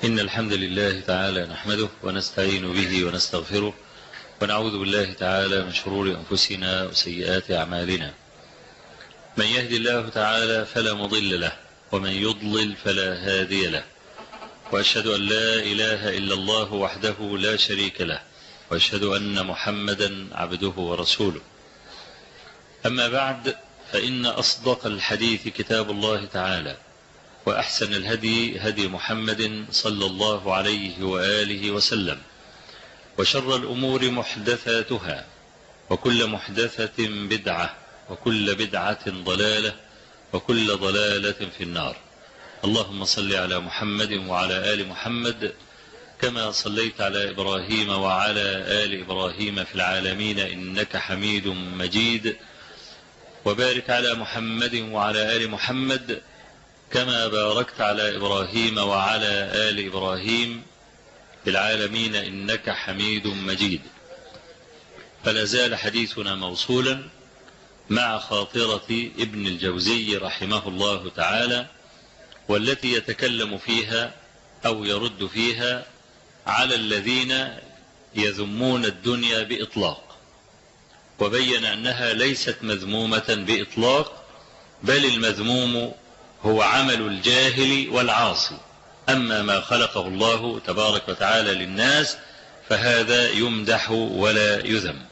إن الحمد لله تعالى نحمده ونستعين به ونستغفره ونعوذ بالله تعالى من شرور أنفسنا وسيئات أعمالنا من يهدي الله تعالى فلا مضل له ومن يضلل فلا هادي له وأشهد أن لا إله إلا الله وحده لا شريك له وأشهد أن محمدا عبده ورسوله أما بعد فإن أصدق الحديث كتاب الله تعالى وأحسن الهدي هدي محمد صلى الله عليه وآله وسلم وشر الأمور محدثاتها وكل محدثة بدعة وكل بدعة ضلالة وكل ضلالة في النار اللهم صل على محمد وعلى آل محمد كما صليت على إبراهيم وعلى آل إبراهيم في العالمين إنك حميد مجيد وبارك على محمد وعلى آل محمد كما باركت على إبراهيم وعلى آل إبراهيم في العالمين إنك حميد مجيد فلا زال حديثنا موصولا مع خاطرة ابن الجوزي رحمه الله تعالى والتي يتكلم فيها أو يرد فيها على الذين يذمون الدنيا بإطلاق وبين أنها ليست مذمومة بإطلاق بل المذموم هو عمل الجاهل والعاصي أما ما خلقه الله تبارك وتعالى للناس فهذا يمدح ولا يذم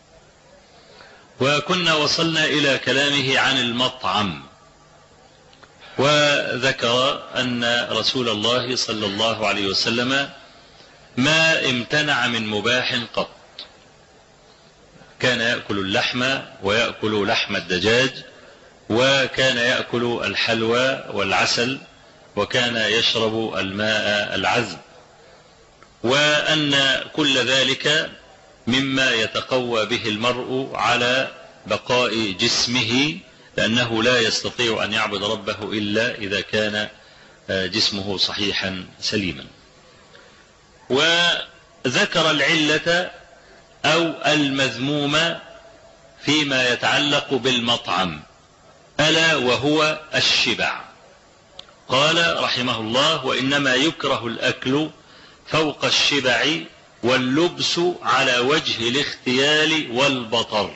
وكنا وصلنا إلى كلامه عن المطعم وذكر أن رسول الله صلى الله عليه وسلم ما امتنع من مباح قط كان يأكل اللحم ويأكل لحم الدجاج وكان يأكل الحلوى والعسل وكان يشرب الماء العذب وأن كل ذلك مما يتقوى به المرء على بقاء جسمه لأنه لا يستطيع أن يعبد ربه إلا إذا كان جسمه صحيحا سليما وذكر العلة أو المذموم فيما يتعلق بالمطعم ألا وهو الشبع قال رحمه الله وإنما يكره الأكل فوق الشبع واللبس على وجه الاختيال والبطر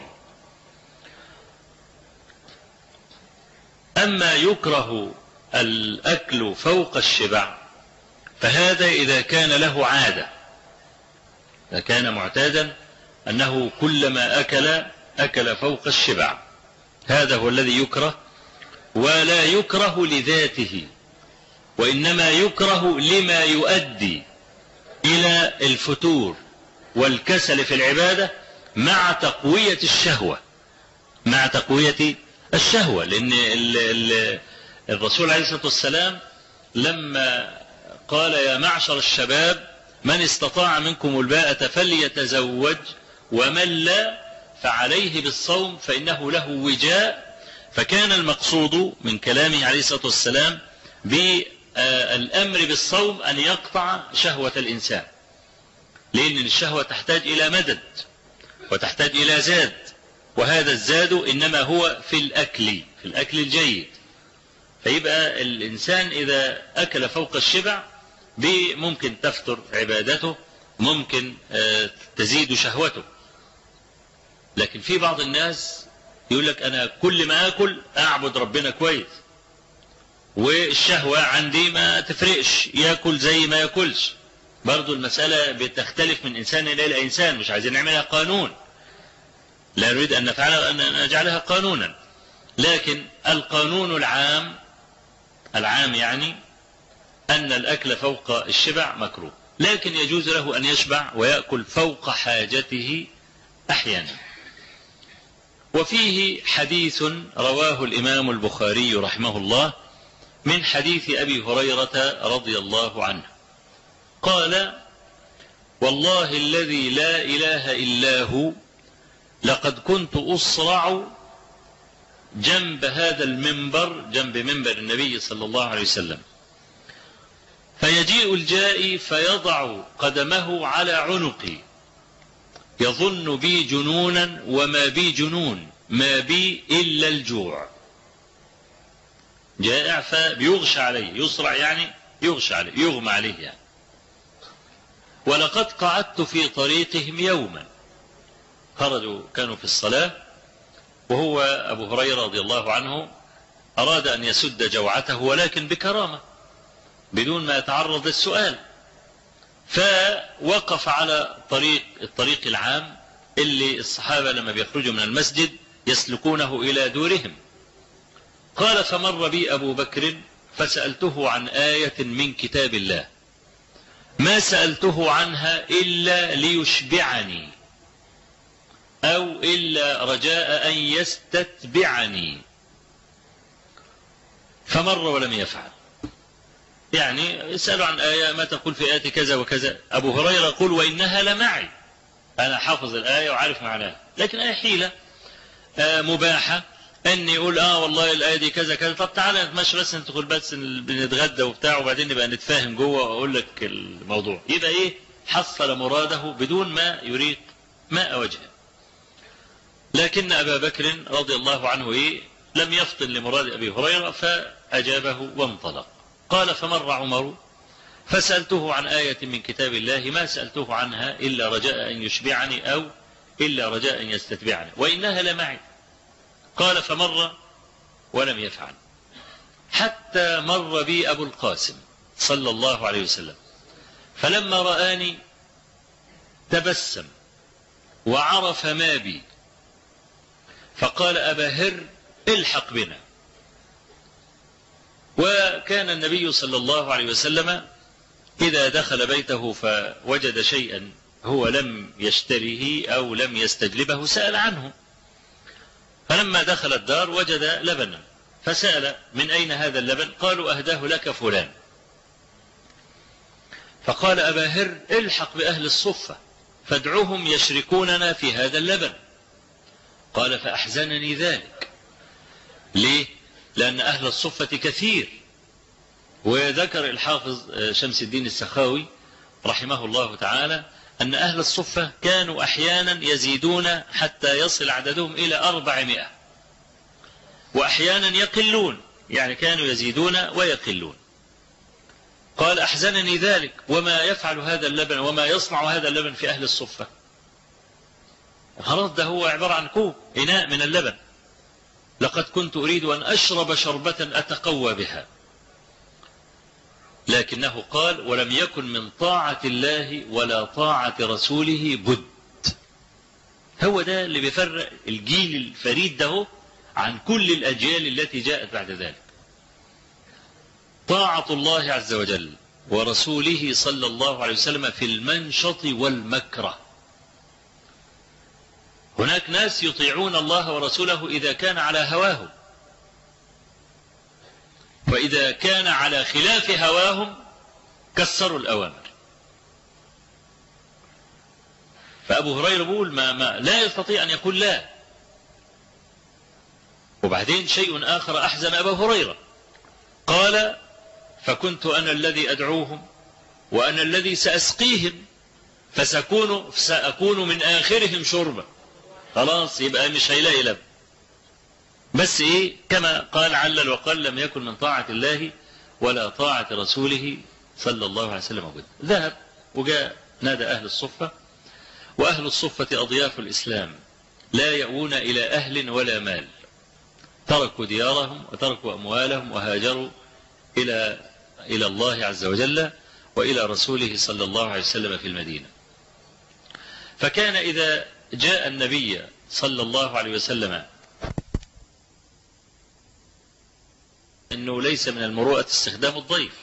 أما يكره الأكل فوق الشبع فهذا إذا كان له عادة إذا كان معتادا أنه كلما أكل أكل فوق الشبع هذا هو الذي يكره ولا يكره لذاته وإنما يكره لما يؤدي إلى الفتور والكسل في العبادة مع تقوية الشهوة مع تقوية الشهوة لأن ال ال الرسول عليه الصلاة والسلام لما قال يا معشر الشباب من استطاع منكم الباءة فليتزوج ومن لا فعليه بالصوم فإنه له وجاء فكان المقصود من كلامه عليه الصلاة والسلام بالأمر بالصوم أن يقطع شهوة الإنسان لأن الشهوة تحتاج إلى مدد وتحتاج إلى زاد وهذا الزاد إنما هو في الأكل في الأكل الجيد فيبقى الإنسان إذا أكل فوق الشبع ممكن تفتر عبادته ممكن تزيد شهوته لكن في بعض الناس يقول لك أنا كل ما أكل أعبد ربنا كويس والشهوة عندي ما تفرقش يأكل زي ما يأكلش برضو المسألة بتختلف من إنسان إلى إنسان مش عايزين نعملها قانون لا نريد أن نفعلها أن نجعلها قانونا لكن القانون العام العام يعني أن الأكل فوق الشبع مكروه لكن يجوز له أن يشبع ويأكل فوق حاجته أحيانا وفيه حديث رواه الإمام البخاري رحمه الله من حديث أبي هريرة رضي الله عنه قال والله الذي لا إله إلا هو لقد كنت أصرع جنب هذا المنبر جنب منبر النبي صلى الله عليه وسلم فيجيء الجائي فيضع قدمه على عنقي يظن بي جنونا وما بي جنون ما بي إلا الجوع جائع فبيغشى عليه يصرع يعني يغشى عليه يغمى عليه يعني ولقد قعدت في طريقهم يوما خرجوا كانوا في الصلاة وهو أبو هريرة رضي الله عنه أراد أن يسد جوعته ولكن بكرامة بدون ما يتعرض للسؤال فوقف على طريق الطريق العام اللي الصحابة لما بيخرجوا من المسجد يسلكونه إلى دورهم قال فمر بي أبو بكر فسألته عن آية من كتاب الله ما سألته عنها إلا ليشبعني أو إلا رجاء أن يستتبعني فمر ولم يفعل يعني يسأل عن آية ما تقول في آية كذا وكذا أبو هريرة يقول وإنها لمعي أنا حافظ الآية وعارف معناها لكن آية حيلة آه مباحة أن يقول آه والله الآية دي كذا كذا طب تعالى نتمشى بس ندخل بس بنتغدى وبتاع وبعدين نبقى نتفاهم جوه وأقول لك الموضوع يبقى إيه حصل مراده بدون ما يريد ماء وجهه لكن أبا بكر رضي الله عنه إيه لم يفطن لمراد أبي هريرة فأجابه وانطلق قال فمر عمر فسألته عن آية من كتاب الله ما سألته عنها إلا رجاء أن يشبعني أو إلا رجاء أن يستتبعني وإنها لمعي قال فمر ولم يفعل حتى مر بي أبو القاسم صلى الله عليه وسلم فلما رآني تبسم وعرف ما بي فقال أبا هر الحق بنا وكان النبي صلى الله عليه وسلم إذا دخل بيته فوجد شيئا هو لم يشتريه أو لم يستجلبه سأل عنه فلما دخل الدار وجد لبنا فسأل من أين هذا اللبن قالوا أهداه لك فلان فقال أبا هر الحق بأهل الصفة فادعوهم يشركوننا في هذا اللبن قال فأحزنني ذلك ليه لأن أهل الصفة كثير وذكر الحافظ شمس الدين السخاوي رحمه الله تعالى أن أهل الصفة كانوا أحيانا يزيدون حتى يصل عددهم إلى أربعمائة وأحيانا يقلون يعني كانوا يزيدون ويقلون قال أحزنني ذلك وما يفعل هذا اللبن وما يصنع هذا اللبن في أهل الصفة خلاص ده هو عبارة عن كوب إناء من اللبن لقد كنت أريد أن أشرب شربة أتقوى بها لكنه قال ولم يكن من طاعة الله ولا طاعة رسوله بد هو ده اللي بيفرق الجيل الفريد ده عن كل الأجيال التي جاءت بعد ذلك طاعة الله عز وجل ورسوله صلى الله عليه وسلم في المنشط والمكره هناك ناس يطيعون الله ورسوله إذا كان على هواهم وإذا كان على خلاف هواهم كسروا الأوامر فأبو هريرة بيقول ما, ما لا يستطيع أن يقول لا وبعدين شيء آخر أحزن أبا هريرة قال فكنت أنا الذي أدعوهم وأنا الذي سأسقيهم فسأكون, سأكون من آخرهم شربا خلاص يبقى مش هيلاقي لبن بس ايه كما قال علل وقال لم يكن من طاعة الله ولا طاعة رسوله صلى الله عليه وسلم وبدا ذهب وجاء نادى أهل الصفة وأهل الصفة أضياف الإسلام لا يأوون إلى أهل ولا مال تركوا ديارهم وتركوا أموالهم وهاجروا إلى إلى الله عز وجل وإلى رسوله صلى الله عليه وسلم في المدينة فكان إذا جاء النبي صلى الله عليه وسلم انه ليس من المروءة استخدام الضيف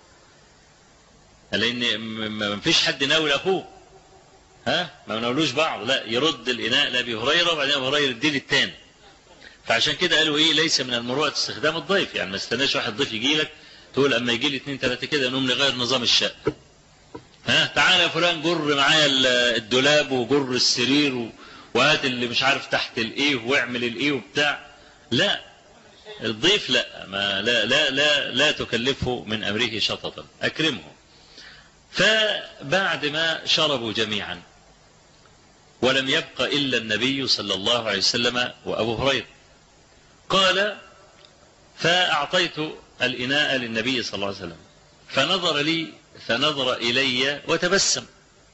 لان ما فيش حد ناول اخوه ها ما ناولوش بعض لا يرد الاناء لابي هريره وبعدين ابو هريره يديه للتاني فعشان كده قالوا ايه ليس من المروءة استخدام الضيف يعني ما استناش واحد ضيف يجي لك تقول اما يجي لي اثنين ثلاثه كده نقوم نغير نظام الشقه ها تعالى يا فلان جر معايا الدولاب وجر السرير وهات اللي مش عارف تحت الايه واعمل الايه وبتاع لا الضيف لا ما لا لا لا لا تكلفه من امره شططا اكرمه فبعد ما شربوا جميعا ولم يبق الا النبي صلى الله عليه وسلم وابو هريره قال فاعطيت الاناء للنبي صلى الله عليه وسلم فنظر لي فنظر إلي وتبسم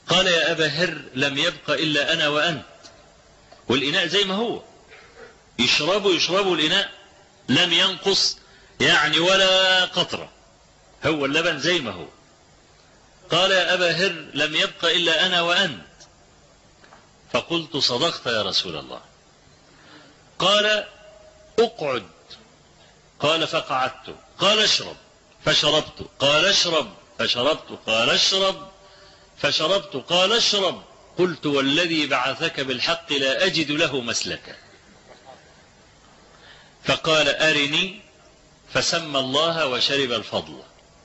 قال يا أبا هر لم يبق إلا أنا وأنت والإناء زي ما هو يشربوا يشربوا الإناء لم ينقص يعني ولا قطرة هو اللبن زي ما هو قال يا أبا هر لم يبق إلا أنا وأنت فقلت صدقت يا رسول الله قال اقعد قال فقعدت قال اشرب فشربت قال اشرب فشربت قال اشرب فشربت قال اشرب قلت والذي بعثك بالحق لا أجد له مسلكا فقال أرني فسمى الله وشرب الفضل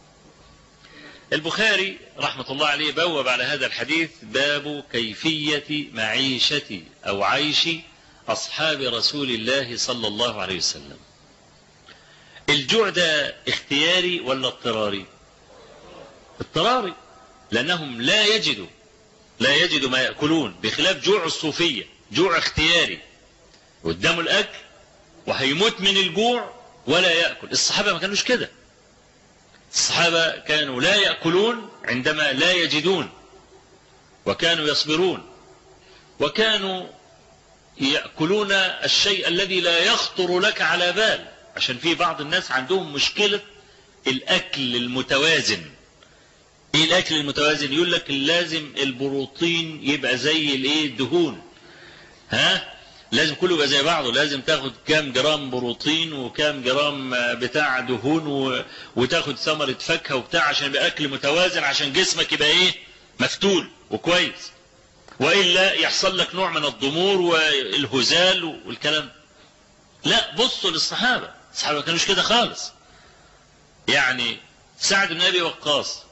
البخاري رحمة الله عليه بوب على هذا الحديث باب كيفية معيشة أو عيش أصحاب رسول الله صلى الله عليه وسلم الجوع ده اختياري ولا اضطراري اضطراري لأنهم لا يجدوا لا يجدوا ما يأكلون بخلاف جوع الصوفية جوع اختياري قدامه الأكل وهيموت من الجوع ولا يأكل الصحابة ما كانوش كده الصحابة كانوا لا يأكلون عندما لا يجدون وكانوا يصبرون وكانوا يأكلون الشيء الذي لا يخطر لك على بال عشان في بعض الناس عندهم مشكلة الأكل المتوازن ايه الاكل المتوازن يقول لك لازم البروتين يبقى زي الايه الدهون ها لازم كله يبقى زي بعضه لازم تاخد كام جرام بروتين وكام جرام بتاع دهون و... وتاخد ثمرة فاكهة وبتاع عشان يبقى اكل متوازن عشان جسمك يبقى ايه مفتول وكويس والا يحصل لك نوع من الضمور والهزال والكلام لا بصوا للصحابة الصحابة ما كانوش كده خالص يعني سعد بن ابي وقاص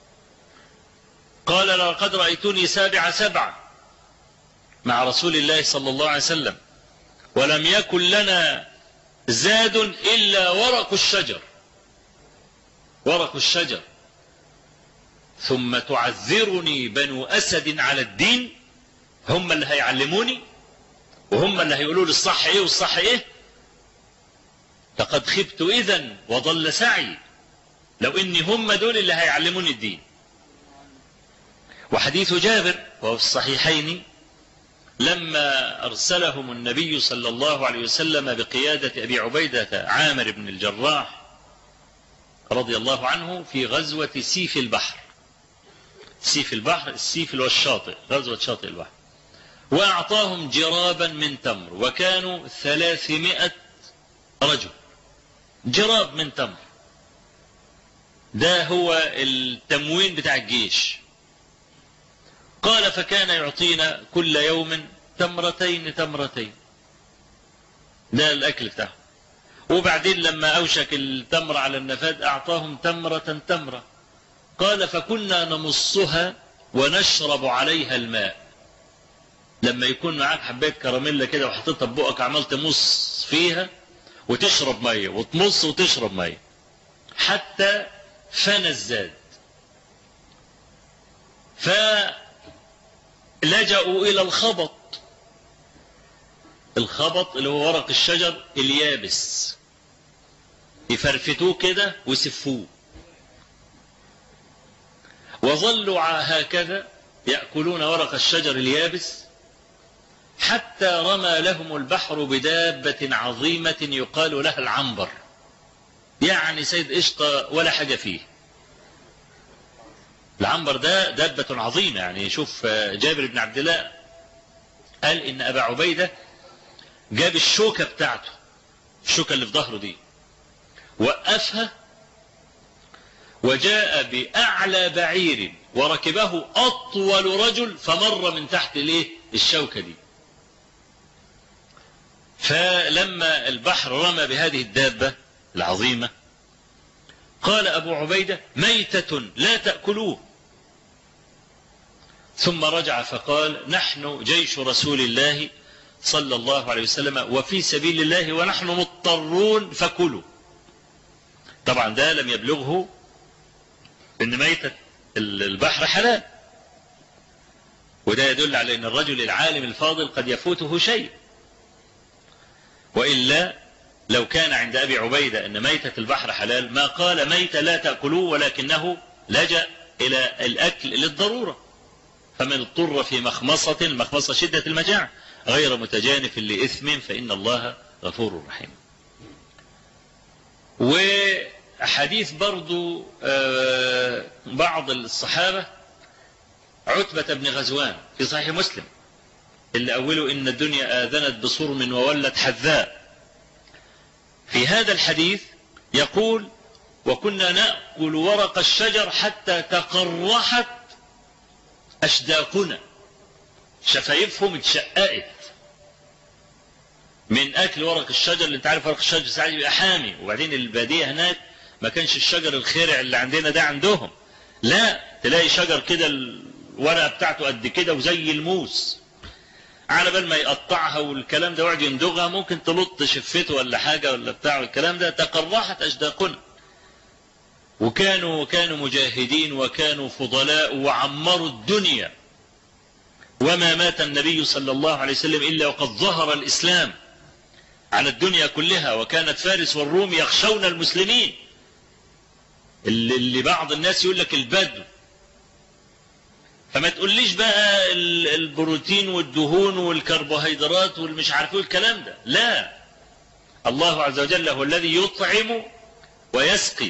قال لقد رأيتني سابع سبعة مع رسول الله صلى الله عليه وسلم ولم يكن لنا زاد إلا ورق الشجر ورق الشجر ثم تعذرني بنو أسد على الدين هم اللي هيعلموني وهم اللي هيقولوا لي الصح ايه والصح ايه لقد خبت اذا وضل سعي لو اني هم دول اللي هيعلموني الدين وحديث جابر وهو في الصحيحين لما أرسلهم النبي صلى الله عليه وسلم بقيادة أبي عبيدة عامر بن الجراح رضي الله عنه في غزوة سيف البحر سيف البحر السيف والشاطئ غزوة شاطئ البحر وأعطاهم جرابا من تمر وكانوا ثلاثمائة رجل جراب من تمر ده هو التموين بتاع الجيش قال فكان يعطينا كل يوم تمرتين تمرتين ده الأكل بتاعه وبعدين لما أوشك التمر على النفاد أعطاهم تمرة تمرة قال فكنا نمصها ونشرب عليها الماء لما يكون معاك حباية كراميلا كده وحطيتها ببقك عمال تمص فيها وتشرب مية وتمص وتشرب مية حتى فنى الزاد ف لجأوا إلى الخبط الخبط اللي هو ورق الشجر اليابس يفرفتوه كده ويسفوه وظلوا هكذا يأكلون ورق الشجر اليابس حتى رمى لهم البحر بدابة عظيمة يقال لها العنبر يعني سيد قشطة ولا حاجة فيه العنبر ده دابة عظيمة يعني شوف جابر بن عبد الله قال إن أبا عبيدة جاب الشوكة بتاعته الشوكة اللي في ظهره دي وقفها وجاء بأعلى بعير وركبه أطول رجل فمر من تحت ليه الشوكة دي فلما البحر رمى بهذه الدابة العظيمة قال أبو عبيدة ميتة لا تأكلوه ثم رجع فقال نحن جيش رسول الله صلى الله عليه وسلم وفي سبيل الله ونحن مضطرون فكلوا طبعا ده لم يبلغه ان ميتة البحر حلال وده يدل على ان الرجل العالم الفاضل قد يفوته شيء وإلا لو كان عند أبي عبيدة أن ميتة البحر حلال ما قال ميتة لا تأكلوه ولكنه لجأ إلى الأكل للضرورة فمن اضطر في مخمصة المخمصة شدة المجاعة غير متجانف لإثم فإن الله غفور رحيم وحديث برضو بعض الصحابة عتبة بن غزوان في صحيح مسلم اللي أوله إن الدنيا آذنت بصرم وولت حذاء في هذا الحديث يقول وكنا نأكل ورق الشجر حتى تقرحت أشداقنا شفايفهم اتشققت من أكل ورق الشجر اللي انت عارف ورق الشجر ساعات بيبقى حامي وبعدين البادية هناك ما كانش الشجر الخرع اللي عندنا ده عندهم لا تلاقي شجر كده الورقة بتاعته قد كده وزي الموس على بال ما يقطعها والكلام ده ويقعد يندغها ممكن تلط شفته ولا حاجة ولا بتاع الكلام ده تقرحت أشداقنا وكانوا كانوا مجاهدين وكانوا فضلاء وعمروا الدنيا وما مات النبي صلى الله عليه وسلم إلا وقد ظهر الإسلام على الدنيا كلها وكانت فارس والروم يخشون المسلمين اللي, اللي بعض الناس يقول لك البدو فما تقوليش بقى البروتين والدهون والكربوهيدرات والمش عارف الكلام ده لا الله عز وجل هو الذي يطعم ويسقي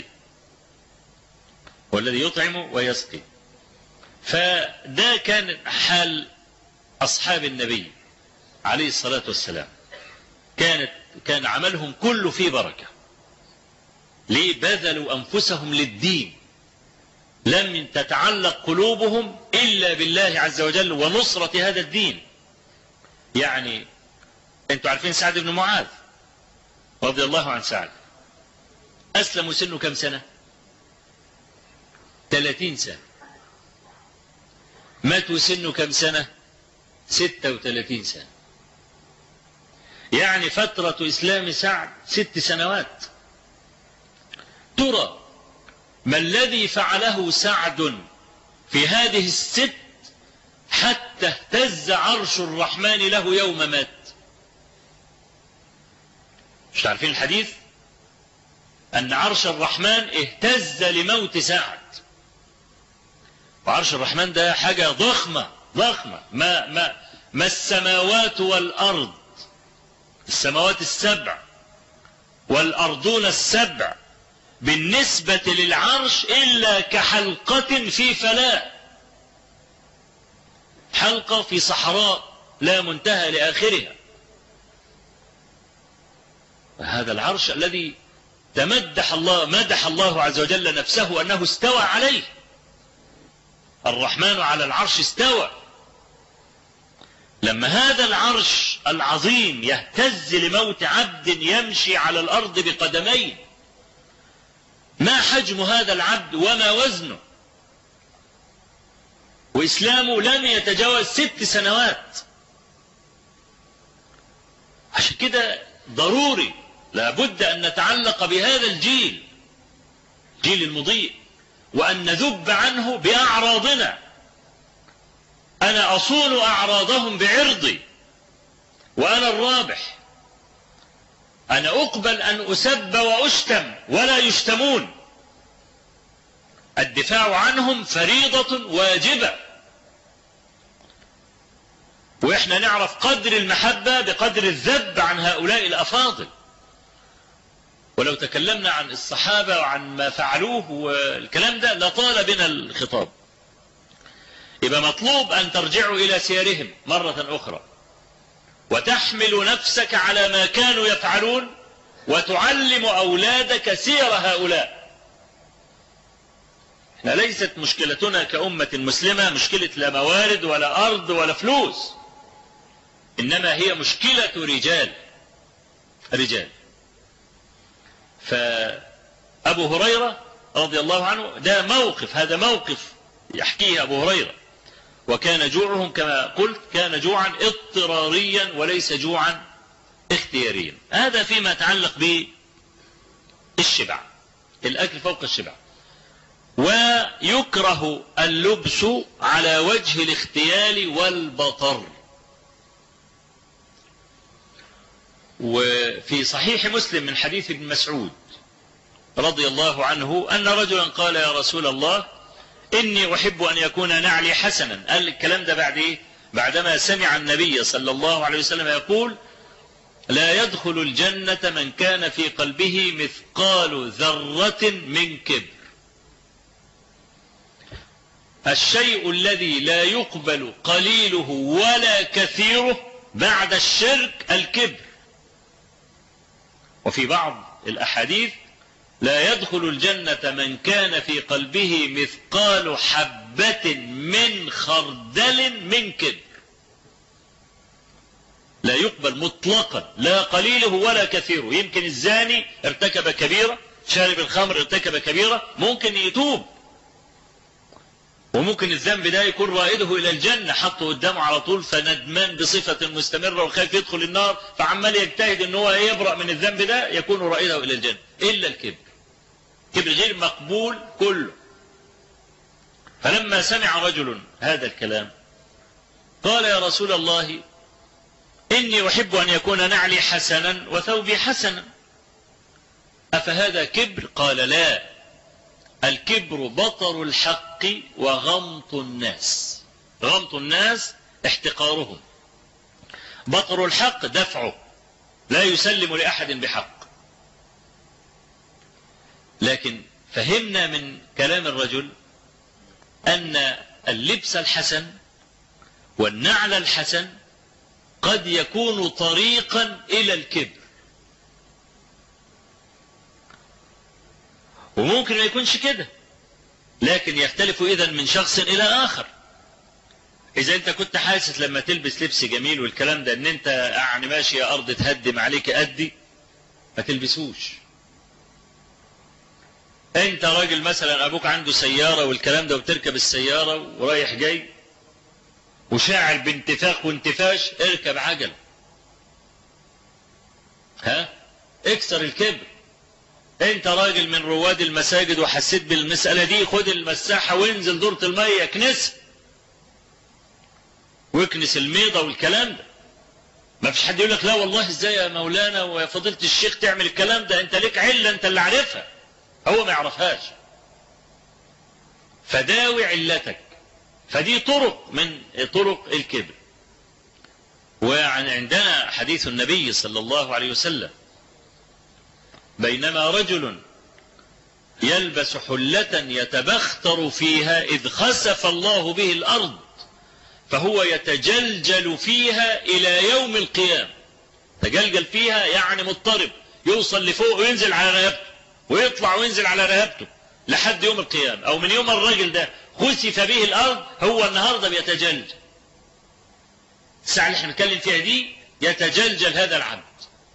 هو الذي يطعم ويسقي فده كان حال أصحاب النبي عليه الصلاة والسلام كانت كان عملهم كله فيه بركة ليه بذلوا أنفسهم للدين لم تتعلق قلوبهم إلا بالله عز وجل ونصرة هذا الدين يعني انتوا عارفين سعد بن معاذ رضي الله عن سعد أسلم سنه كم سنة 30 سنة مات سنه كم سنة 36 سنة يعني فترة إسلام سعد ست سنوات ترى ما الذي فعله سعد في هذه الست حتى اهتز عرش الرحمن له يوم مات مش عارفين الحديث أن عرش الرحمن اهتز لموت سعد وعرش الرحمن ده حاجة ضخمة ضخمة ما, ما, ما السماوات والأرض السماوات السبع والأرضون السبع بالنسبة للعرش إلا كحلقة في فلاة حلقة في صحراء لا منتهى لآخرها هذا العرش الذي تمدح الله مدح الله عز وجل نفسه أنه استوى عليه الرحمن على العرش استوى لما هذا العرش العظيم يهتز لموت عبد يمشي على الأرض بقدمين ما حجم هذا العبد وما وزنه وإسلامه لم يتجاوز ست سنوات عشان كده ضروري لابد أن نتعلق بهذا الجيل جيل المضيء وأن نذب عنه بأعراضنا أنا أصون أعراضهم بعرضي وأنا الرابح أنا أقبل أن أسب وأشتم ولا يشتمون الدفاع عنهم فريضة واجبة وإحنا نعرف قدر المحبة بقدر الذب عن هؤلاء الأفاضل ولو تكلمنا عن الصحابة وعن ما فعلوه والكلام ده لطال بنا الخطاب يبقى مطلوب أن ترجعوا إلى سيرهم مرة أخرى وتحمل نفسك على ما كانوا يفعلون وتعلم أولادك سير هؤلاء احنا ليست مشكلتنا كأمة مسلمة مشكلة لا موارد ولا أرض ولا فلوس إنما هي مشكلة رجال رجال فأبو هريرة رضي الله عنه ده موقف هذا موقف يحكيه أبو هريرة وكان جوعهم كما قلت كان جوعا اضطراريا وليس جوعا اختياريا هذا فيما يتعلق بالشبع الأكل فوق الشبع ويكره اللبس على وجه الاختيال والبطر وفي صحيح مسلم من حديث ابن مسعود رضي الله عنه أن رجلا قال يا رسول الله إني أحب أن يكون نعلي حسنا قال الكلام ده بعد إيه بعدما سمع النبي صلى الله عليه وسلم يقول لا يدخل الجنة من كان في قلبه مثقال ذرة من كبر الشيء الذي لا يقبل قليله ولا كثيره بعد الشرك الكبر وفي بعض الأحاديث لا يدخل الجنة من كان في قلبه مثقال حبة من خردل من كبر لا يقبل مطلقا لا قليله ولا كثيره يمكن الزاني ارتكب كبيرة شارب الخمر ارتكب كبيرة ممكن يتوب وممكن الذنب ده يكون رائده الى الجنة حطه قدامه على طول فندمان بصفة مستمرة وخايف يدخل النار فعمال يجتهد ان هو يبرأ من الذنب ده يكون رائده الى الجنة الا الكبر كبر غير مقبول كله فلما سمع رجل هذا الكلام قال يا رسول الله إني أحب أن يكون نعلي حسنا وثوبي حسنا أفهذا كبر قال لا الكبر بطر الحق وغمط الناس غمط الناس احتقارهم بطر الحق دفعه لا يسلم لأحد بحق لكن فهمنا من كلام الرجل أن اللبس الحسن والنعل الحسن قد يكون طريقا إلى الكبر وممكن ما يكونش كده لكن يختلف إذا من شخص إلى آخر إذا أنت كنت حاسس لما تلبس لبس جميل والكلام ده أن أنت يعني ماشي يا أرض تهدم عليك أدي ما تلبسوش أنت راجل مثلا أبوك عنده سيارة والكلام ده وتركب السيارة ورايح جاي وشاعر بانتفاخ وانتفاش اركب عجل ها اكسر الكبر انت راجل من رواد المساجد وحسيت بالمسألة دي خد المساحة وانزل دورة المية اكنس واكنس الميضة والكلام ده ما فيش حد يقول لك لا والله ازاي يا مولانا ويا فضيلة الشيخ تعمل الكلام ده انت ليك علة انت اللي عارفها هو ما يعرفهاش فداوي علتك فدي طرق من طرق الكبر وعندنا حديث النبي صلى الله عليه وسلم بينما رجل يلبس حلة يتبختر فيها إذ خسف الله به الأرض فهو يتجلجل فيها إلى يوم القيامة تجلجل فيها يعني مضطرب يوصل لفوق وينزل على رقبته ويطلع وينزل على رقبته لحد يوم القيامة أو من يوم الرجل ده خسف به الأرض هو النهاردة بيتجلجل الساعة اللي احنا بنتكلم فيها دي يتجلجل هذا العبد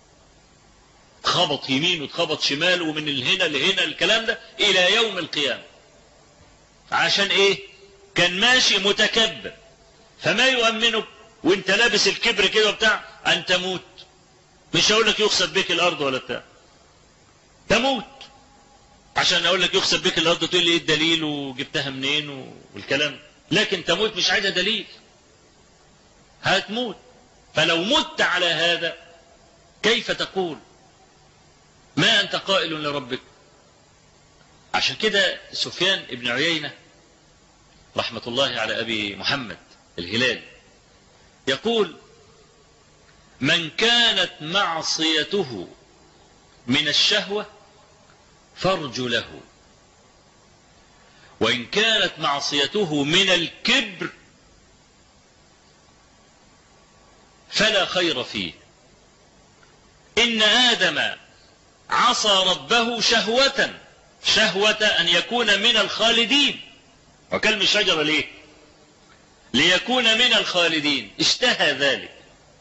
خبط يمين وتخبط شمال ومن الهنا لهنا الكلام ده إلى يوم القيامة عشان إيه كان ماشي متكبر فما يؤمنك وانت لابس الكبر كده وبتاع أن تموت مش هقول لك يخسف بك الأرض ولا بتاع تموت عشان اقول لك يخسف بك الارض تقول لي ايه الدليل وجبتها منين والكلام لكن تموت مش عايزه دليل هتموت فلو مت على هذا كيف تقول ما انت قائل لربك عشان كده سفيان بن عيينة رحمة الله على أبي محمد الهلال يقول من كانت معصيته من الشهوة فرج له وإن كانت معصيته من الكبر فلا خير فيه إن آدم عصى ربه شهوة شهوة أن يكون من الخالدين وكلم الشجرة ليه ليكون من الخالدين اشتهى ذلك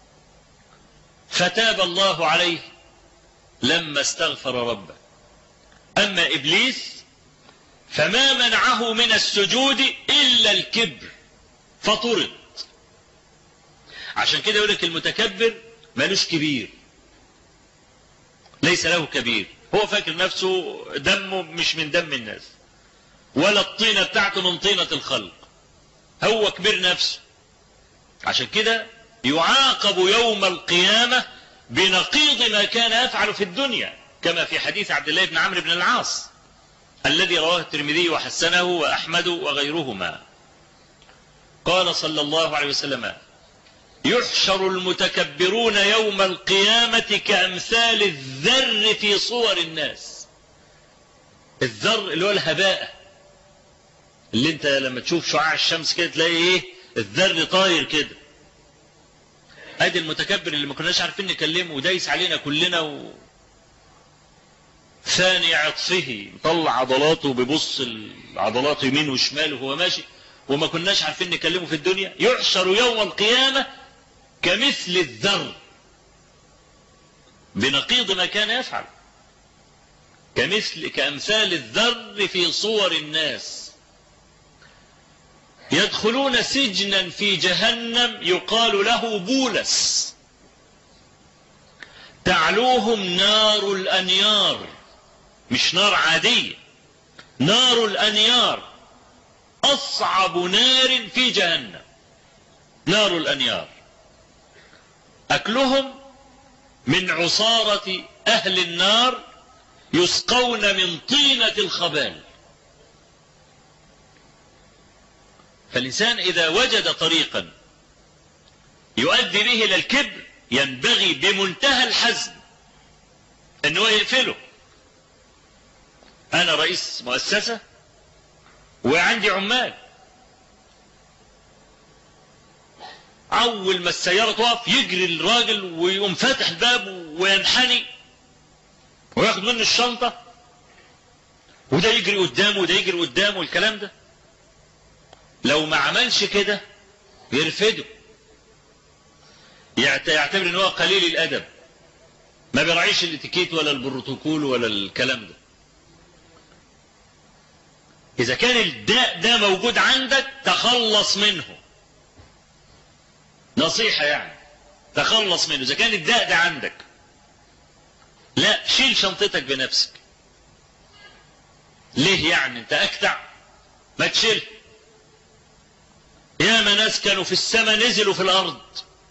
فتاب الله عليه لما استغفر ربه أما إبليس فما منعه من السجود إلا الكبر فطرد عشان كده يقول لك المتكبر مالوش كبير ليس له كبير هو فاكر نفسه دمه مش من دم الناس ولا الطينة بتاعته من طينة الخلق هو كبير نفسه عشان كده يعاقب يوم القيامة بنقيض ما كان يفعل في الدنيا كما في حديث عبد الله بن عمرو بن العاص الذي رواه الترمذي وحسنه وأحمد وغيرهما قال صلى الله عليه وسلم يحشر المتكبرون يوم القيامة كأمثال الذر في صور الناس الذر اللي هو الهباء اللي انت لما تشوف شعاع الشمس كده تلاقي ايه الذر طاير كده ادي المتكبر اللي ما كناش عارفين نكلمه ودايس علينا كلنا و... ثاني عطفه مطلع عضلاته بيبص العضلات يمين وشمال وهو ماشي وما كناش عارفين نكلمه في الدنيا يحشر يوم القيامة كمثل الذر بنقيض ما كان يفعل كمثل كأمثال الذر في صور الناس يدخلون سجنا في جهنم يقال له بولس تعلوهم نار الأنيار مش نار عادية نار الأنيار أصعب نار في جهنم نار الأنيار أكلهم من عصارة أهل النار يسقون من طينة الخبال فالإنسان إذا وجد طريقا يؤدي به إلى الكبر ينبغي بمنتهى الحزم أنه يقفله أنا رئيس مؤسسة وعندي عمال أول ما السيارة تقف يجري الراجل ويقوم فاتح الباب وينحني وياخد منه الشنطة وده يجري قدامه وده يجري قدامه والكلام ده لو ما عملش كده يرفده يعتبر ان هو قليل الادب ما بيراعيش الاتيكيت ولا البروتوكول ولا الكلام ده إذا كان الداء ده موجود عندك تخلص منه نصيحة يعني تخلص منه إذا كان الداء ده عندك لا شيل شنطتك بنفسك ليه يعني انت اكتع ما تشيل ياما ناس كانوا في السماء نزلوا في الارض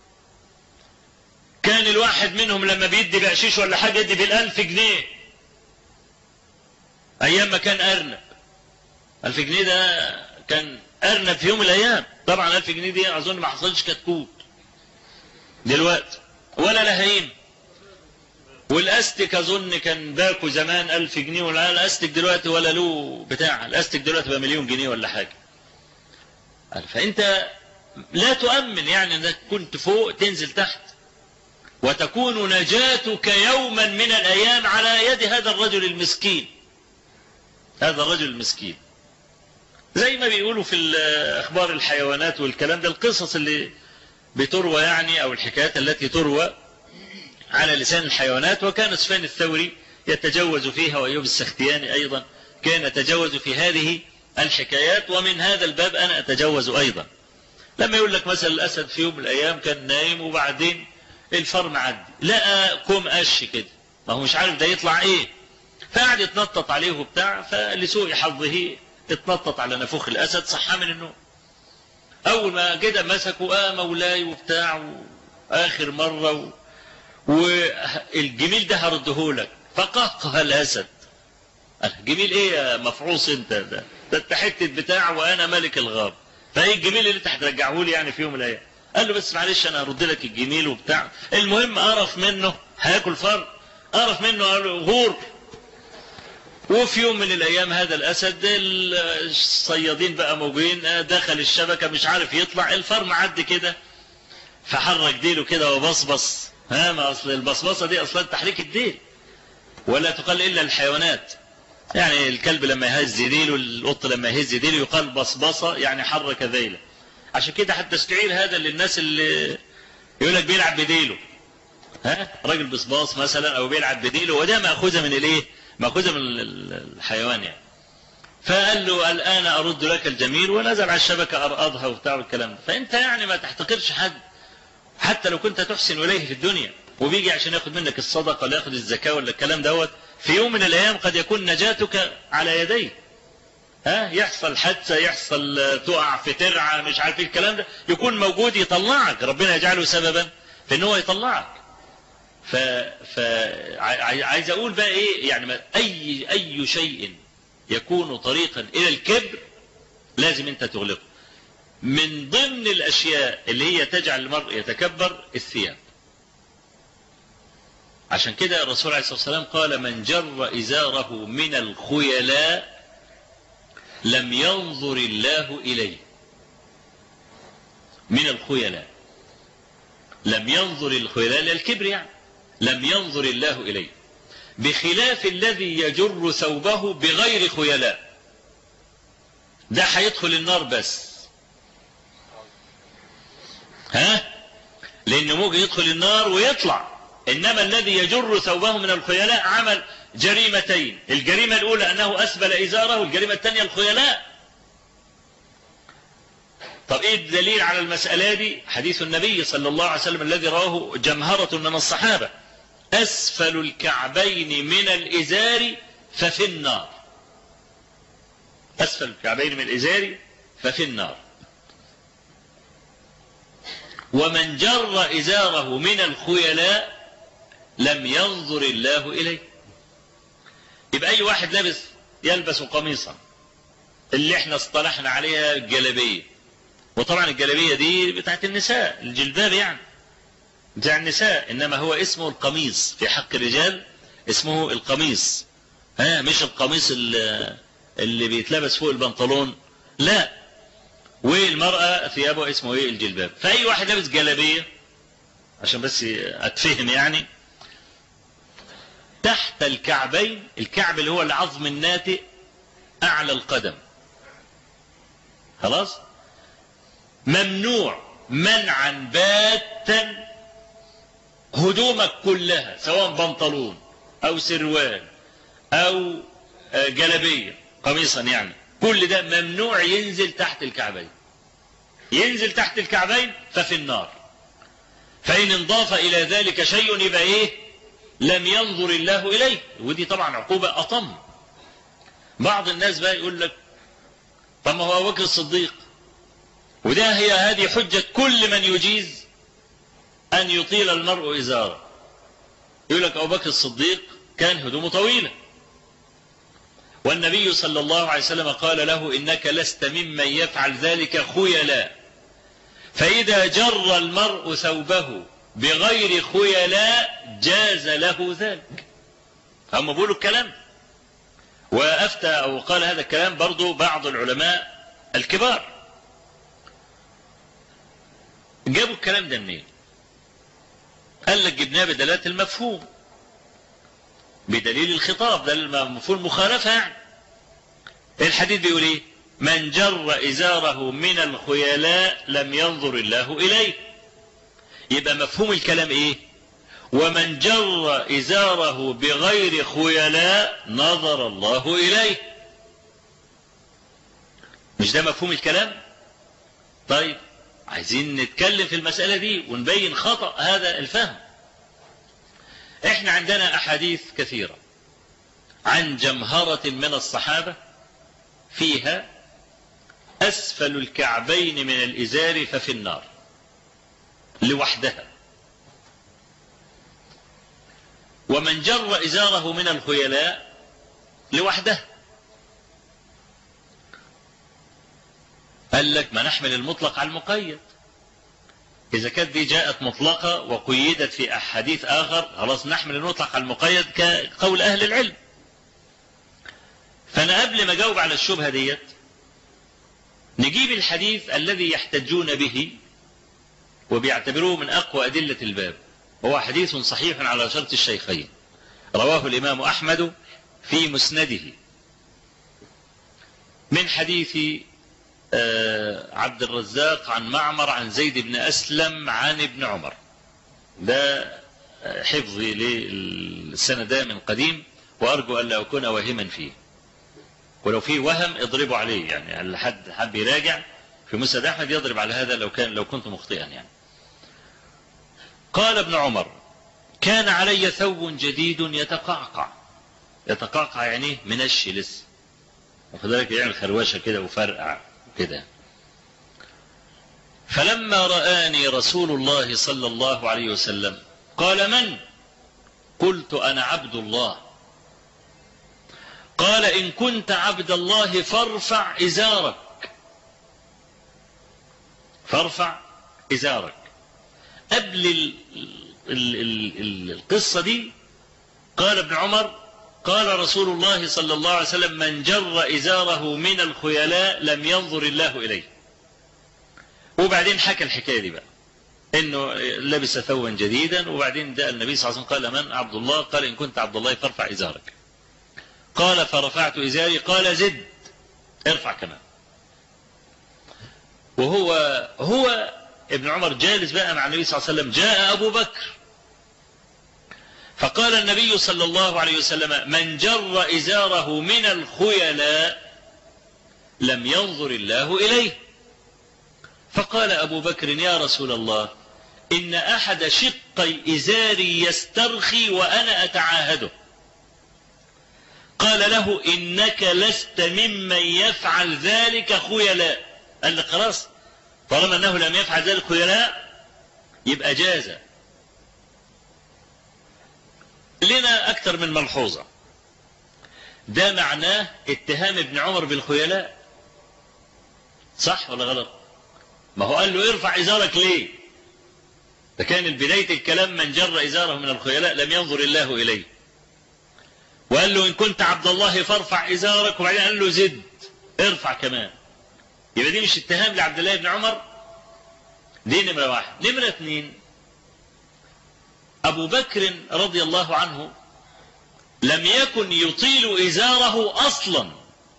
كان الواحد منهم لما بيدي بقشيش ولا حاجة يدي بالالف جنيه ايام ما كان ارنب ألف جنيه ده كان أرنب في يوم من الأيام طبعا ألف جنيه دي أظن ما حصلش كتكوت دلوقتي ولا لهيم والاستك اظن كان باكو زمان ألف جنيه ولا الاستك دلوقتي ولا له بتاع الاستك دلوقتي بقى مليون جنيه ولا حاجة فانت لا تؤمن يعني انك كنت فوق تنزل تحت وتكون نجاتك يوما من الايام على يد هذا الرجل المسكين هذا الرجل المسكين زي ما بيقولوا في اخبار الحيوانات والكلام ده القصص اللي بتروى يعني او الحكايات التي تروى على لسان الحيوانات وكان سفيان الثوري يتجوز فيها وايوب السختياني ايضا كان يتجوز في هذه الحكايات ومن هذا الباب انا اتجوز ايضا لما يقول لك مثلا الاسد في يوم من الايام كان نايم وبعدين الفرم عدي لقى كوم قش كده ما هو مش عارف ده يطلع ايه فقعد يتنطط عليه وبتاع فلسوء حظه اتنطط على نافوخ الاسد صحى من النوم اول ما كده مسكوا اه مولاي وبتاع اخر مره و... والجميل ده هردهولك فقهقه الاسد الجميل ايه يا مفعوص انت ده ده انت حته بتاع وانا ملك الغاب فايه الجميل اللي انت هترجعه لي يعني في يوم من الايام قال له بس معلش انا هرد لك الجميل وبتاع المهم قرف منه هياكل فرق قرف منه قال له غور وفي يوم من الايام هذا الاسد الصيادين بقى موجودين دخل الشبكة مش عارف يطلع الفار معدي كده فحرك ديله كده وبصبص ها ما اصل البصبصة دي اصلا تحريك الديل ولا تقال الا الحيوانات يعني الكلب لما يهز ديله القط لما يهز ديله يقال بصبصة يعني حرك ذيله عشان كده حتى تستعير هذا للناس اللي يقول لك بيلعب بديله ها راجل بصباص مثلا او بيلعب بديله وده ماخوذه من الايه مأخوذة من الحيوان يعني فقال له الآن أرد لك الجميل ونزل على الشبكة أرأضها وبتاع والكلام ده فأنت يعني ما تحتقرش حد حتى لو كنت تحسن إليه في الدنيا وبيجي عشان ياخد منك الصدقة ولا ياخد الزكاة ولا الكلام دوت في يوم من الأيام قد يكون نجاتك على يديه ها يحصل حادثة يحصل تقع في ترعة مش عارف ايه الكلام ده يكون موجود يطلعك ربنا يجعله سببا في ان هو يطلعك ف... ف... عايز اقول بقى ايه يعني اي اي شيء يكون طريقا إلى الكبر لازم أنت تغلقه من ضمن الأشياء اللي هي تجعل المرء يتكبر الثياب عشان كده الرسول عليه الصلاة والسلام قال من جر إزاره من الخيلاء لم ينظر الله إليه من الخيلاء لم ينظر الخيلاء للكبر يعني لم ينظر الله إليه بخلاف الذي يجر ثوبه بغير خيلاء ده هيدخل النار بس ها لأنه ممكن يدخل النار ويطلع إنما الذي يجر ثوبه من الخيلاء عمل جريمتين الجريمة الأولى أنه أسبل إزاره والجريمة الثانية الخيلاء طب إيه الدليل على المسألة دي حديث النبي صلى الله عليه وسلم الذي رواه جمهرة من الصحابة أسفل الكعبين من الإزار ففي النار أسفل الكعبين من الإزار ففي النار ومن جر إزاره من الخيلاء لم ينظر الله إليه يبقى أي واحد لابس يلبس قميصا اللي احنا اصطلحنا عليها الجلبية وطبعا الجلبية دي بتاعت النساء الجلباب يعني بتاع النساء إنما هو اسمه القميص في حق الرجال اسمه القميص ها مش القميص اللي, اللي بيتلبس فوق البنطلون لا والمرأة ثيابه اسمه ايه الجلباب فأي واحد لابس جلابية عشان بس أتفهم يعني تحت الكعبين الكعب اللي هو العظم الناتئ أعلى القدم خلاص ممنوع منعا باتا هدومك كلها سواء بنطلون أو سروال أو جلبية قميصا يعني كل ده ممنوع ينزل تحت الكعبين ينزل تحت الكعبين ففي النار فإن انضاف إلى ذلك شيء يبقى إيه لم ينظر الله إليه ودي طبعا عقوبة أطم بعض الناس بقى يقول لك طب ما هو أبو بكر الصديق وده هي هذه حجة كل من يجيز أن يطيل المرء إزاره يقول لك أبو بكر الصديق كان هدومه طويلة والنبي صلى الله عليه وسلم قال له إنك لست ممن يفعل ذلك خيلاء فإذا جر المرء ثوبه بغير خيلاء جاز له ذلك هم بيقولوا الكلام وأفتى أو قال هذا الكلام برضو بعض العلماء الكبار جابوا الكلام ده منين قال لك جبناه بدلالة المفهوم بدليل الخطاب ده المفهوم مخالفة يعني الحديث بيقول ايه من جر ازاره من الخيلاء لم ينظر الله اليه يبقى مفهوم الكلام ايه ومن جر ازاره بغير خيلاء نظر الله اليه مش ده مفهوم الكلام طيب عايزين نتكلم في المسألة دي ونبين خطأ هذا الفهم احنا عندنا احاديث كثيرة عن جمهرة من الصحابة فيها اسفل الكعبين من الازار ففي النار لوحدها ومن جر ازاره من الخيلاء لوحدها قال لك ما نحمل المطلق على المقيد إذا كانت دي جاءت مطلقة وقيدت في أحاديث آخر خلاص نحمل المطلق على المقيد كقول أهل العلم فأنا قبل ما أجاوب على الشبهة ديت نجيب الحديث الذي يحتجون به وبيعتبروه من أقوى أدلة الباب هو حديث صحيح على شرط الشيخين رواه الإمام أحمد في مسنده من حديث عبد الرزاق عن معمر عن زيد بن أسلم عن ابن عمر ده حفظي للسنة ده من قديم وأرجو أن لا أكون واهما فيه ولو فيه وهم اضربوا عليه يعني اللي حد حب يراجع في مسند أحمد يضرب على هذا لو كان لو كنت مخطئا يعني قال ابن عمر كان علي ثوب جديد يتقعقع يتقعقع يعني منشي لسه وكذلك يعمل خروشه كده وفرقع كده فلما رآني رسول الله صلى الله عليه وسلم قال من قلت أنا عبد الله قال إن كنت عبد الله فارفع إزارك فارفع إزارك قبل ال ال ال ال القصة دي قال ابن عمر قال رسول الله صلى الله عليه وسلم من جر إزاره من الخيلاء لم ينظر الله إليه وبعدين حكى الحكاية دي بقى انه لبس ثوبا جديدا وبعدين ده النبي صلى الله عليه وسلم قال من عبد الله قال ان كنت عبد الله فارفع ازارك قال فرفعت ازاري قال زد ارفع كمان وهو هو ابن عمر جالس بقى مع النبي صلى الله عليه وسلم جاء ابو بكر فقال النبي صلى الله عليه وسلم من جر ازاره من الخيلاء لم ينظر الله اليه فقال أبو بكر يا رسول الله إن أحد شقي إزاري يسترخي وأنا أتعاهده قال له إنك لست ممن يفعل ذلك خيلاء قال لي خلاص طالما أنه لم يفعل ذلك خيلاء يبقى جاز لنا أكثر من ملحوظة ده معناه اتهام ابن عمر بالخيلاء صح ولا غلط ما هو قال له ارفع ازارك ليه ده كان بداية الكلام من جر ازاره من الخيلاء لم ينظر الله اليه وقال له ان كنت عبد الله فارفع ازارك وبعدين قال له زد ارفع كمان يبقى دي مش اتهام لعبد الله بن عمر دي نمرة واحد نمرة اثنين ابو بكر رضي الله عنه لم يكن يطيل ازاره اصلا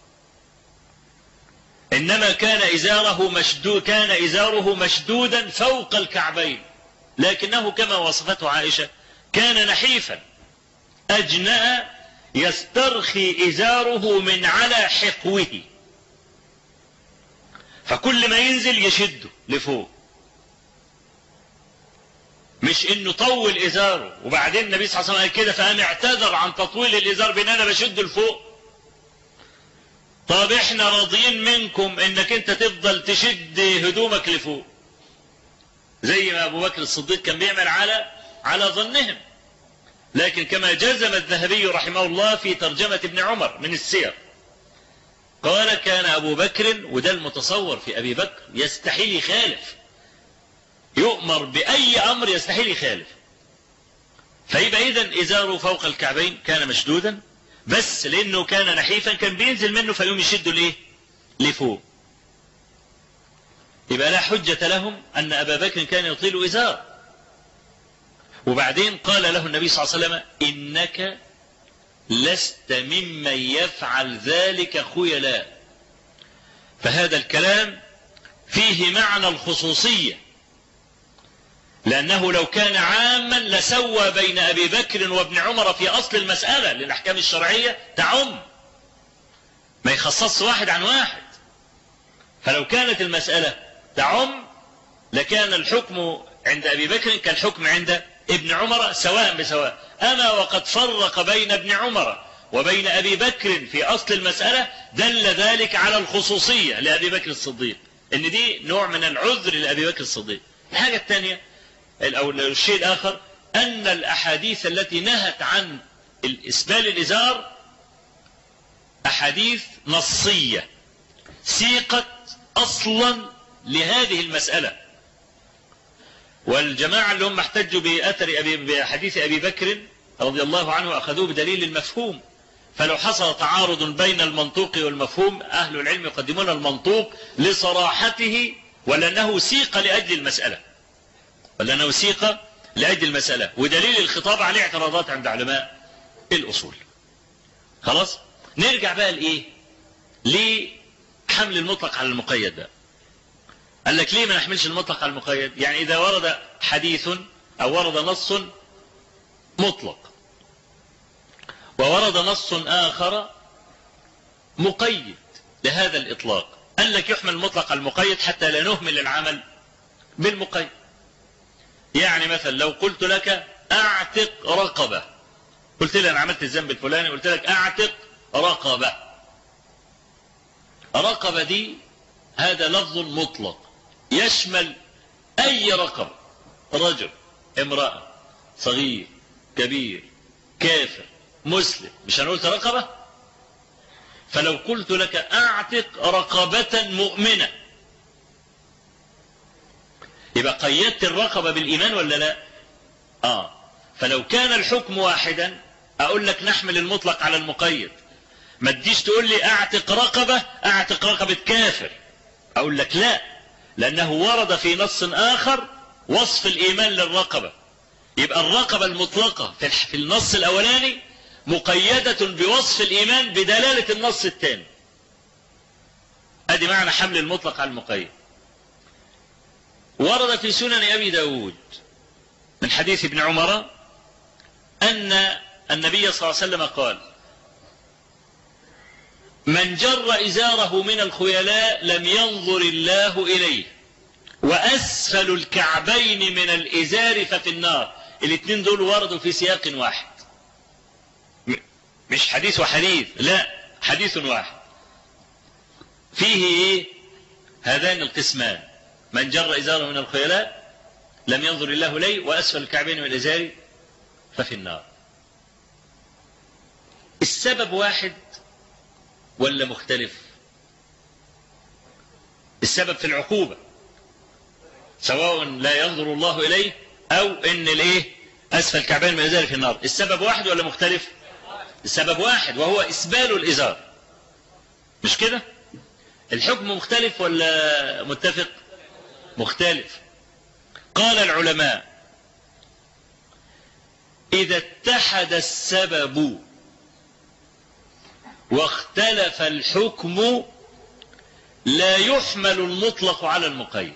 إنما كان إزاره مشدود كان إزاره مشدودا فوق الكعبين لكنه كما وصفته عائشة كان نحيفا أجنأ يسترخي إزاره من على حقوه فكل ما ينزل يشده لفوق مش انه طول ازاره وبعدين النبي صلى الله عليه وسلم قال كده فقام اعتذر عن تطويل الازار بان انا بشده لفوق طب احنا راضيين منكم انك انت تفضل تشد هدومك لفوق زي ما ابو بكر الصديق كان بيعمل على على ظنهم لكن كما جزم الذهبي رحمه الله في ترجمة ابن عمر من السير قال كان ابو بكر وده المتصور في ابي بكر يستحيل يخالف يؤمر باي امر يستحيل يخالف فيبقى اذا ازاره فوق الكعبين كان مشدودا بس لانه كان نحيفا كان بينزل منه فيقوم يشده لايه لفوق يبقى لا حجة لهم ان ابا بكر كان يطيل ازار وبعدين قال له النبي صلى الله عليه وسلم انك لست ممن يفعل ذلك خيلاء فهذا الكلام فيه معنى الخصوصية لأنه لو كان عاما لسوى بين أبي بكر وابن عمر في أصل المسألة للأحكام الشرعية تعم ما يخصص واحد عن واحد فلو كانت المسألة تعم لكان الحكم عند أبي بكر كالحكم عند ابن عمر سواء بسواء أما وقد فرق بين ابن عمر وبين أبي بكر في أصل المسألة دل ذلك على الخصوصية لأبي بكر الصديق إن دي نوع من العذر لأبي بكر الصديق الحاجة الثانية أو الشيء الآخر أن الأحاديث التي نهت عن الإسبال الإزار أحاديث نصية سيقت أصلا لهذه المسألة والجماعة اللي هم احتجوا بأثر أبي بحديث أبي بكر رضي الله عنه أخذوه بدليل المفهوم فلو حصل تعارض بين المنطوق والمفهوم أهل العلم يقدمون المنطوق لصراحته ولأنه سيق لأجل المسألة ولأنه سيق لأجل المسألة ودليل الخطاب عليه اعتراضات عند علماء الأصول خلاص نرجع بقى لإيه لحمل المطلق على المقيد ده قال لك ليه ما نحملش المطلق على المقيد يعني إذا ورد حديث أو ورد نص مطلق وورد نص آخر مقيد لهذا الإطلاق قال لك يحمل المطلق على المقيد حتى لا نهمل العمل بالمقيد يعني مثلا لو قلت لك اعتق رقبة قلت لي انا عملت الذنب الفلاني قلت لك اعتق رقبة رقبة دي هذا لفظ مطلق يشمل اي رقبة رجل امرأة صغير كبير كافر مسلم مش انا قلت رقبة فلو قلت لك اعتق رقبة مؤمنة يبقى قيدت الرقبة بالإيمان ولا لا آه فلو كان الحكم واحدا أقول لك نحمل المطلق على المقيد ما تجيش تقول لي اعتق رقبة اعتق رقبة كافر أقول لك لا لأنه ورد في نص آخر وصف الإيمان للرقبة يبقى الرقبة المطلقة في النص الأولاني مقيدة بوصف الإيمان بدلالة النص الثاني ادي معنى حمل المطلق على المقيد ورد في سنن أبي داود من حديث ابن عمر أن النبي صلى الله عليه وسلم قال من جر إزاره من الخيلاء لم ينظر الله إليه وأسفل الكعبين من الإزار ففي النار الاثنين دول وردوا في سياق واحد مش حديث وحديث لا حديث واحد فيه ايه هذان القسمان من جر إزاره من الخيلاء لم ينظر الله إليه وأسفل الكعبين من الإزار ففي النار السبب واحد ولا مختلف السبب في العقوبة سواء لا ينظر الله إليه أو إن الإيه أسفل الكعبين من الإزار في النار السبب واحد ولا مختلف السبب واحد وهو إسبال الإزار مش كده الحكم مختلف ولا متفق مختلف قال العلماء إذا اتحد السبب واختلف الحكم لا يحمل المطلق على المقيد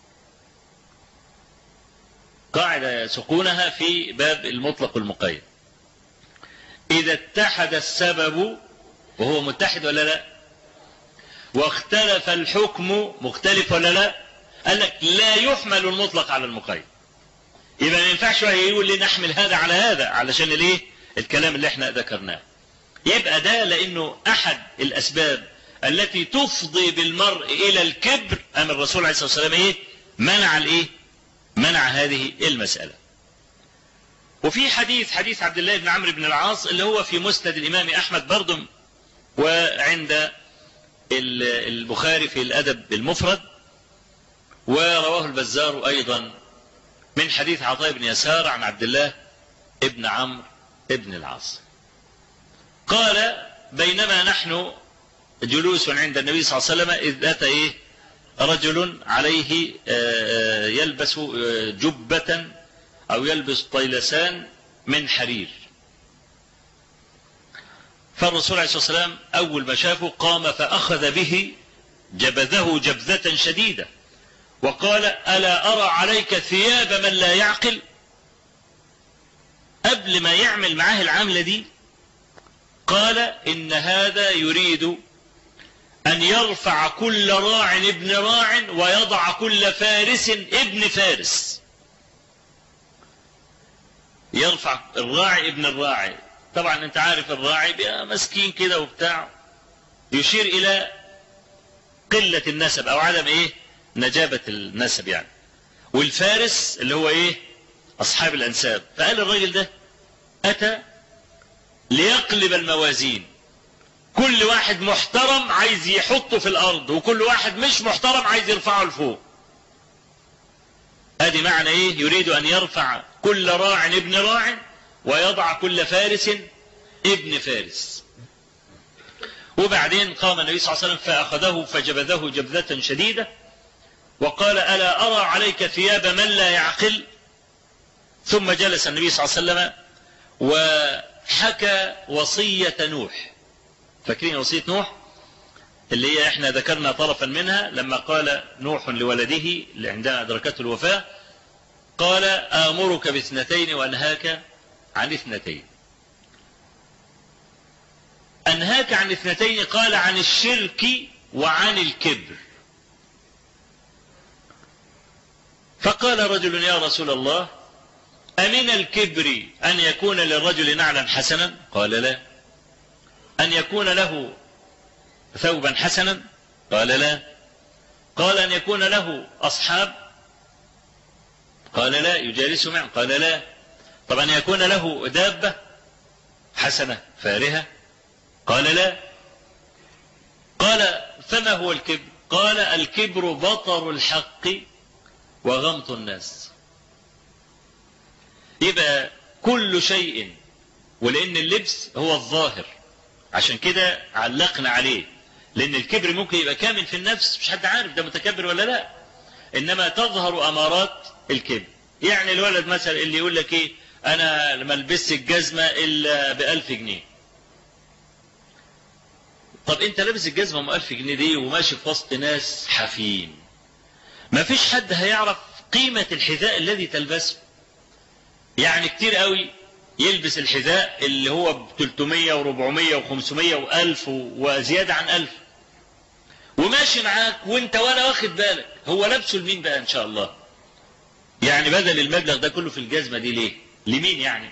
قاعدة يسقونها في باب المطلق والمقيد إذا اتحد السبب وهو متحد ولا لا واختلف الحكم مختلف ولا لا قال لك لا يحمل المطلق على المقيد يبقى ما ينفعش يقول لي نحمل هذا على هذا علشان الايه الكلام اللي احنا ذكرناه يبقى ده لانه احد الاسباب التي تفضي بالمرء الى الكبر ام الرسول عليه الصلاه والسلام ايه منع الايه منع هذه المساله وفي حديث حديث عبد الله بن عمرو بن العاص اللي هو في مسند الامام احمد برضه وعند البخاري في الادب المفرد ورواه البزار ايضا من حديث عطاء بن يسار عن عبد الله ابن عمرو ابن العاص قال بينما نحن جلوس عند النبي صلى الله عليه وسلم إذ أتى إيه رجل عليه يلبس جبة أو يلبس طيلسان من حرير فالرسول عليه الصلاة والسلام أول ما شافه قام فأخذ به جبذه جبذة شديدة وقال ألا أرى عليك ثياب من لا يعقل قبل ما يعمل معاه العملة دي قال إن هذا يريد أن يرفع كل راع ابن راع ويضع كل فارس ابن فارس يرفع الراعي ابن الراعي طبعا انت عارف الراعي بيبقى مسكين كده وبتاع يشير الى قلة النسب او عدم ايه نجابة النسب يعني والفارس اللي هو ايه اصحاب الانساب فقال الراجل ده اتى ليقلب الموازين كل واحد محترم عايز يحطه في الارض وكل واحد مش محترم عايز يرفعه لفوق ادي معنى ايه يريد ان يرفع كل راع ابن راع ويضع كل فارس ابن فارس وبعدين قام النبي صلى الله عليه وسلم فأخذه فجبذه جبذة شديدة وقال ألا أرى عليك ثياب من لا يعقل ثم جلس النبي صلى الله عليه وسلم وحكى وصية نوح فاكرين وصية نوح اللي هي احنا ذكرنا طرفا منها لما قال نوح لولده عندما أدركته الوفاة قال آمرك باثنتين وأنهاك عن اثنتين أنهاك عن اثنتين قال عن الشرك وعن الكبر فقال رجل يا رسول الله أمن الكبر أن يكون للرجل نعلا حسنا قال لا أن يكون له ثوبا حسنا قال لا قال أن يكون له أصحاب قال لا يجالس معه قال لا طب أن يكون له دابة حسنة فارهة قال لا قال فما هو الكبر قال الكبر بطر الحق وغمط الناس يبقى كل شيء ولأن اللبس هو الظاهر عشان كده علقنا عليه لأن الكبر ممكن يبقى كامل في النفس مش حد عارف ده متكبر ولا لا إنما تظهر أمارات الكبر يعني الولد مثلا اللي يقول لك إيه أنا ما البس الجزمة إلا بألف جنيه طب أنت لابس الجزمة ب 1000 جنيه دي وماشي في وسط ناس حافيين ما فيش حد هيعرف قيمة الحذاء الذي تلبسه يعني كتير قوي يلبس الحذاء اللي هو ب 300 و400 و500 و1000 وزيادة عن 1000 وماشي معاك وانت ولا واخد بالك هو لابسه لمين بقى ان شاء الله يعني بدل المبلغ ده كله في الجزمة دي ليه لمين يعني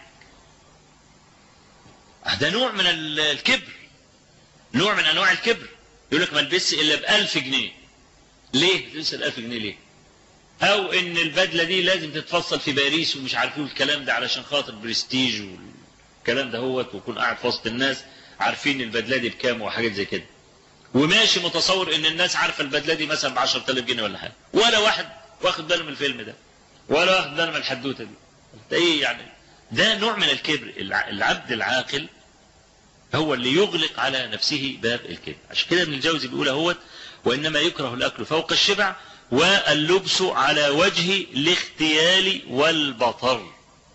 ده نوع من الكبر نوع من انواع الكبر يقول لك ما البسش الا ب 1000 جنيه ليه تلبس ال 1000 جنيه ليه او ان البدله دي لازم تتفصل في باريس ومش عارف ايه الكلام ده علشان خاطر برستيج والكلام ده هوت ويكون قاعد في وسط الناس عارفين البدله دي بكام وحاجات زي كده وماشي متصور ان الناس عارفه البدله دي مثلا ب 10000 جنيه ولا حاجه ولا واحد واخد باله من الفيلم ده ولا واخد باله من الحدوته دي انت ايه يعني ده نوع من الكبر العبد العاقل هو اللي يغلق على نفسه باب الكبر عشان كده ابن الجوزي بيقول اهوت وانما يكره الاكل فوق الشبع واللبس على وجه الاختيال والبطر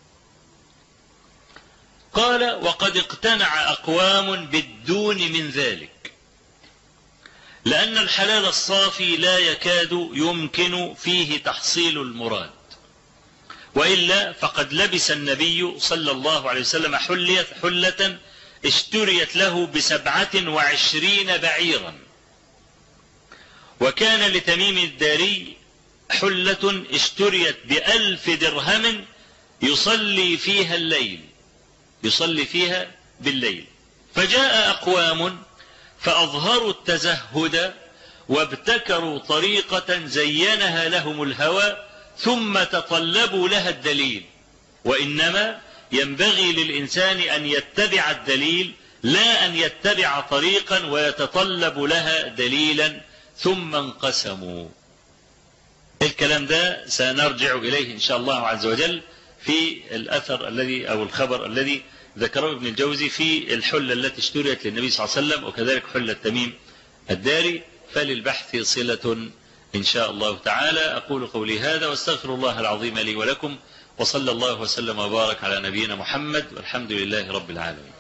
قال وقد اقتنع اقوام بالدون من ذلك لان الحلال الصافي لا يكاد يمكن فيه تحصيل المراد والا فقد لبس النبي صلى الله عليه وسلم حلية حله اشتريت له بسبعة وعشرين بعيرا وكان لتميم الداري حلة اشتريت بألف درهم يصلي فيها الليل يصلي فيها بالليل فجاء أقوام فأظهروا التزهد وابتكروا طريقة زينها لهم الهوى ثم تطلبوا لها الدليل وإنما ينبغي للإنسان أن يتبع الدليل لا أن يتبع طريقا ويتطلب لها دليلا ثم انقسموا الكلام ده سنرجع إليه إن شاء الله عز وجل في الأثر الذي أو الخبر الذي ذكره ابن الجوزي في الحلة التي اشتريت للنبي صلى الله عليه وسلم وكذلك حلة تميم الداري فللبحث صلة إن شاء الله تعالى أقول قولي هذا واستغفر الله العظيم لي ولكم وصلى الله وسلم وبارك على نبينا محمد والحمد لله رب العالمين